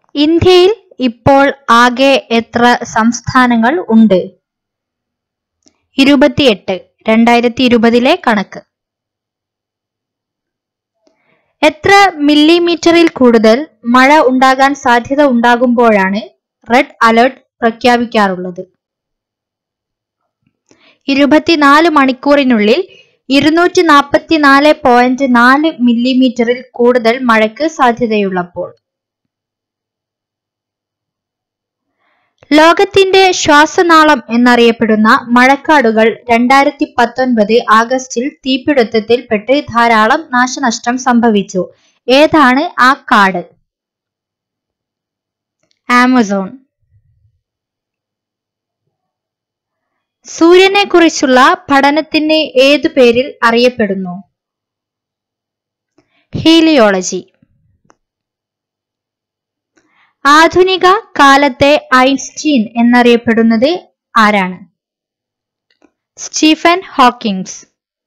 ഇന്ത്യയിൽ ഇപ്പോൾ ആകെ എത്ര സംസ്ഥാനങ്ങൾ ഉണ്ട് ഇരുപത്തിയെട്ട് രണ്ടായിരത്തി ഇരുപതിലെ കണക്ക് എത്ര മില്ലിമീറ്ററിൽ കൂടുതൽ മഴ ഉണ്ടാകാൻ സാധ്യത ഉണ്ടാകുമ്പോഴാണ് റെഡ് അലേർട്ട് പ്രഖ്യാപിക്കാറുള്ളത് ഇരുപത്തിനാല് മണിക്കൂറിനുള്ളിൽ ഇരുന്നൂറ്റി നാൽപ്പത്തിനാല് പോയിന്റ് നാല് മില്ലിമീറ്ററിൽ കൂടുതൽ മഴയ്ക്ക് സാധ്യതയുള്ളപ്പോൾ ലോകത്തിന്റെ ശ്വാസനാളം എന്നറിയപ്പെടുന്ന മഴക്കാടുകൾ രണ്ടായിരത്തി പത്തൊൻപത് ആഗസ്റ്റിൽ തീപിടുത്തത്തിൽ പെട്ട് ധാരാളം നാശനഷ്ടം സംഭവിച്ചു ഏതാണ് ആ കാട് ആമസോൺ സൂര്യനെ കുറിച്ചുള്ള പഠനത്തിന് ഏതു പേരിൽ അറിയപ്പെടുന്നു ഹീലിയോളജി ആധുനിക കാലത്തെ ഐൻസ്റ്റീൻ എന്നറിയപ്പെടുന്നത് ആരാണ് സ്റ്റീഫൻ ഹോക്കിങ്സ്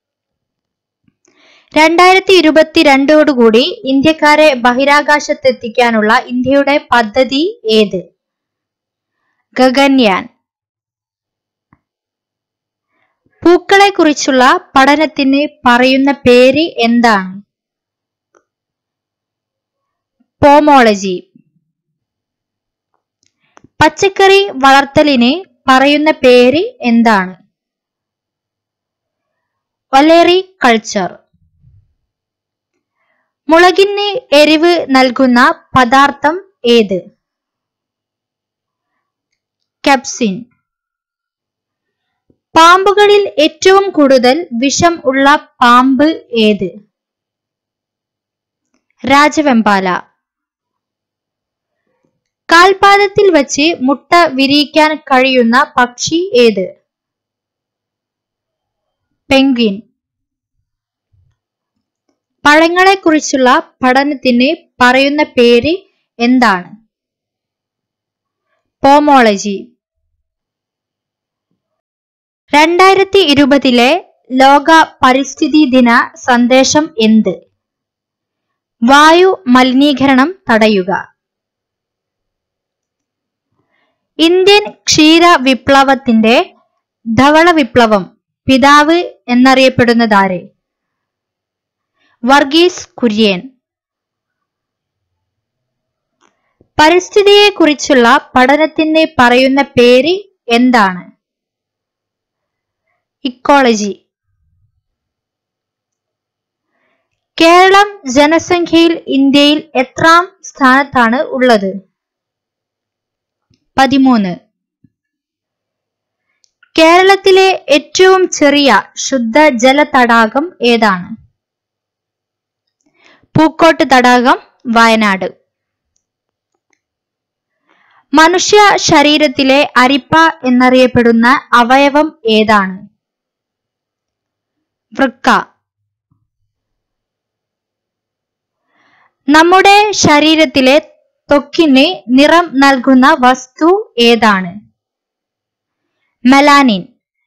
രണ്ടായിരത്തി ഇരുപത്തിരണ്ടോടുകൂടി ഇന്ത്യക്കാരെ ബഹിരാകാശത്തെത്തിക്കാനുള്ള ഇന്ത്യയുടെ പദ്ധതി ഏത് ഗഗൻയാൻ പൂക്കളെ കുറിച്ചുള്ള പഠനത്തിന് പറയുന്ന പേര് എന്താണ് പോമോളജി പച്ചക്കറി വളർത്തലിന് പറയുന്ന പേര് എന്താണ് ഒലേറി കൾച്ചർ മുളകിന് എരിവ് നൽകുന്ന പദാർത്ഥം ഏത് കപ്സിൻ പാമ്പുകളിൽ ഏറ്റവും കൂടുതൽ വിഷം ഉള്ള പാമ്പ് ഏത് രാജവെമ്പാല കാൽപാദത്തിൽ വച്ച് മുട്ട വിരിയിക്കാൻ കഴിയുന്ന പക്ഷി ഏത് പെൻഗ്വിൻ പഴങ്ങളെ കുറിച്ചുള്ള പഠനത്തിന് പറയുന്ന പേര് എന്താണ് പോമോളജി രണ്ടായിരത്തി ഇരുപതിലെ ലോക പരിസ്ഥിതി ദിന സന്ദേശം എന്ത് വായു മലിനീകരണം തടയുക ഇന്ത്യൻ ക്ഷീര വിപ്ലവത്തിന്റെ ധവള വിപ്ലവം പിതാവ് എന്നറിയപ്പെടുന്നതാരെ വർഗീസ് കുര്യൻ പരിസ്ഥിതിയെ കുറിച്ചുള്ള പഠനത്തിന് പറയുന്ന പേര് എന്താണ് ഇക്കോളജി കേരളം ജനസംഖ്യയിൽ ഇന്ത്യയിൽ എത്രാം സ്ഥാനത്താണ് ഉള്ളത് പതിമൂന്ന് കേരളത്തിലെ ഏറ്റവും ചെറിയ ശുദ്ധജല തടാകം ഏതാണ് പൂക്കോട്ട് തടാകം വയനാട് മനുഷ്യ ശരീരത്തിലെ അരിപ്പ എന്നറിയപ്പെടുന്ന അവയവം ഏതാണ് വൃക്ക നമ്മുടെ ശരീരത്തിലെ ത്വക്കിന് നിറം നൽകുന്ന വസ്തു ഏതാണ് മെലാനിൻ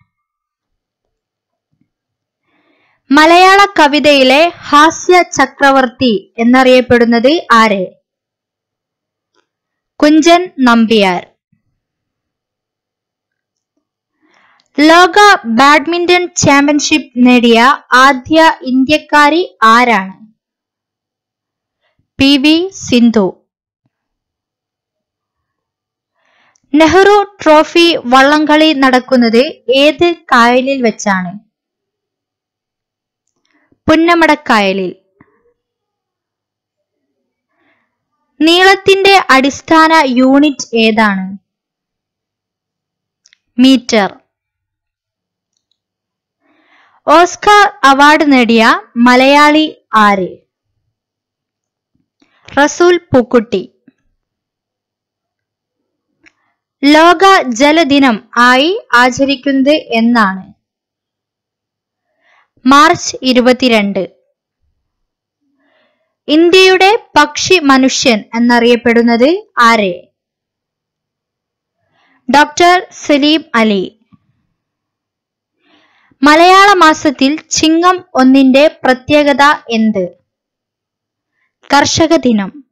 മലയാള കവിതയിലെ ഹാസ്യ ചക്രവർത്തി എന്നറിയപ്പെടുന്നത് ആരെ കുഞ്ചൻ നമ്പ്യാർ ലോക ബാഡ്മിന്റൺ ചാമ്പ്യൻഷിപ്പ് നേടിയ ആദ്യ ഇന്ത്യക്കാരി ആരാണ് P V Sindhu Nehru trophy വള്ളംകളി നടക്കുന്നത് ഏത് കായലിൽ വെച്ചാണ് പുന്നമടക്കായലിൽ നീളത്തിന്റെ അടിസ്ഥാന യൂണിറ്റ് ഏതാണ് മീറ്റർ ഓസ്കാർ അവാർഡ് നേടിയ മലയാളി ആര് റസൂൽ പൂക്കുട്ടി ലോക ജലദിനം ആയി ആചരിക്കുന്നത് എന്നാണ് മാർച്ച് ഇരുപത്തിരണ്ട് ഇന്ത്യയുടെ പക്ഷി മനുഷ്യൻ എന്നറിയപ്പെടുന്നത് ആരെ ഡോക്ടർ സലീം അലി മലയാള മാസത്തിൽ ചിങ്ങം ഒന്നിന്റെ പ്രത്യേകത എന്ത് കർഷക ദിനം